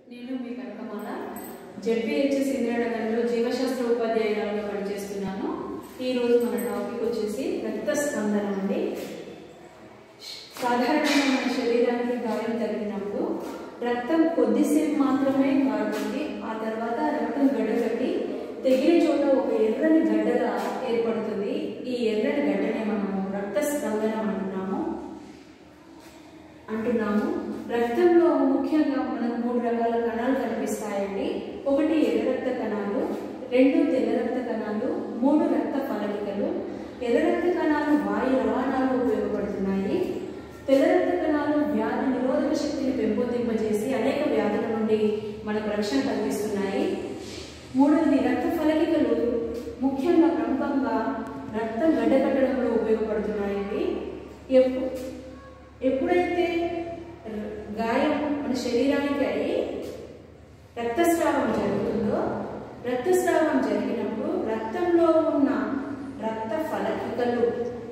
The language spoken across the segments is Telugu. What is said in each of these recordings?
నేను మీ కనకమాల జెడ్పీహెచ్ఎస్ ఇంద్రానగర్లో జీవశాస్త్ర ఉపాధ్యాయురాలుగా పనిచేస్తున్నాను ఈరోజు మన టాపిక్ వచ్చేసి రక్త స్పందన అండి సాధారణంగా మన శరీరానికి గాయం తగిలినప్పుడు రక్తం కొద్దిసేపు మాత్రమే కారుతుంది ఆ తర్వాత రక్తం గడ్డగట్టి తెగిన చోట ఒక ఎర్రని గడ్డగా ఏర్పడుతుంది ఈ ఎర్రని గడ్డనే మనము రక్త స్పందన అంటున్నాము అంటున్నాము రక్తంలో ముఖ్యంగా మనకు మూడు రకాల కణాలు కనిపిస్తాయండి ఒకటి ఎర్ర రక్త కణాలు రెండు తెల్ల రక్త కణాలు మూడు రక్త ఫలకికలు ఎర్ర రక్త కణాలు వాయు రవాణాలో ఉపయోగపడుతున్నాయి తెల్ల రక్త కణాలు వ్యాధి నిరోధక శక్తిని పెంపొందింపజేసి అనేక వ్యాధుల నుండి మనకు రక్షణ కల్పిస్తున్నాయి మూడవది రక్త ఫలకికలు ముఖ్యంగా ప్రముఖంగా రక్తం గడ్డకట్టడంలో ఉపయోగపడుతున్నాయి ఎప్పు ఎప్పుడైతే ర- గాయం మన శరీరానికి అయ్యి రక్తస్రావం జరుగుతుందో రక్తస్రావం జరిగినప్పుడు రక్తంలో ఉన్న రక్త ఫలకికలు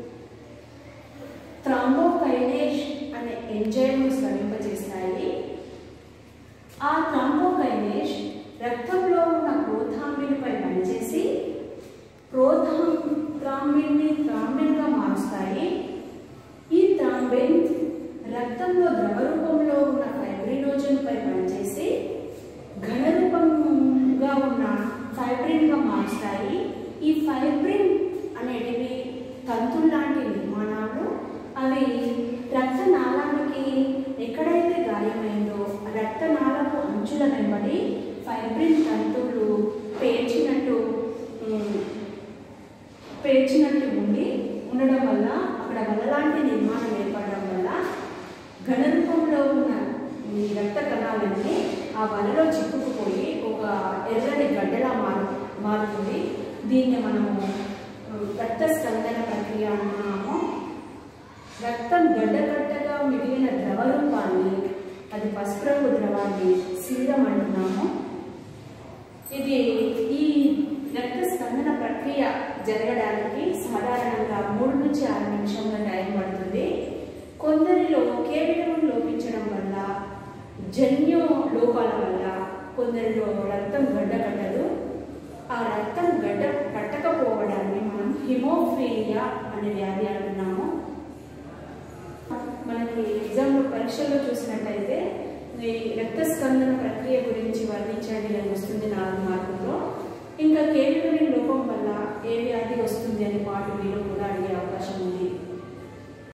థ్రాంబోకైనేష్ అనే ఎంజైమ్ను స్రవింపజేస్తాయి ఆ థ్రాంబోకైనేష్ రక్తంలో ఉన్న ప్రోథాంబిన్పై పనిచేసి ప్రోథాం థ్రాంబిన్ని థ్రాంబిన్గా మారుస్తాయి ఈ థ్రాంబిన్ రక్తంలో ద్రవ రూపంలో ఉన్న ఫైబ్రినోజన్ పై పనిచేసి ఘన రూపంగా ఉన్న ఫైబ్రిన్గా మారుస్తాయి ఈ ఫైబ్రిన్ అనేటివి తంతుల్లాంటి నిర్మాణాలు అవి రక్తనాళానికి ఎక్కడైతే గాయమైందో ఆ రక్తనాళపు అంచుల వెంబడి ఫైబ్రిన్ తంతులు పేర్చినట్టు ఉమ్, పేర్చినట్టు ఉండి ఉండడం వల్ల అక్కడ వలలాంటి నిర్మాణం ఏర్పడడం వల్ల ఘన రూపంలో ఉన్న ఈ రక్త కణాలన్నీ ఆ వలలో చిక్కుకుపోయి ఒక ఎర్రని గడ్డలా మారు మారుతుంది దీన్ని మనము ఉమ్, రక్త స్కందన ప్రక్రియ అంటున్నాము రక్తం గడ్డగడ్డగా మిగిలిన ద్రవ రూపాన్ని అది పసుపు రంగు ద్రవాన్ని సీరం అంటున్నాము ఇది ఈ రక్త స్పందన ప్రక్రియ జరగడానికి సాధారణంగా మూడు నుంచి ఆరు నిమిషంల టైం పడుతుంది కొందరిలో కే విటమిన్ లోపించడం వల్ల జన్యు లోపాల వల్ల కొందరిలో రక్తం గడ్డ కట్టదు ఆ రక్తం గడ్డ కట్టకపోవడాన్ని మనం హిమోఫీలియా అనే వ్యాధి అంటున్నాము మనకి ఎగ్జామ్లో పరీక్షల్లో చూసినట్టయితే ఈ రక్త స్కందన ప్రక్రియ గురించి వర్ణించండి అని వస్తుంది నాలుగు మార్కుల్లో ఇంకా కే విటమిన్ లోపం వల్ల ఏ వ్యాధి వస్తుంది అనే పాటు మీలో కూడా అడిగే అవకాశం ఉంది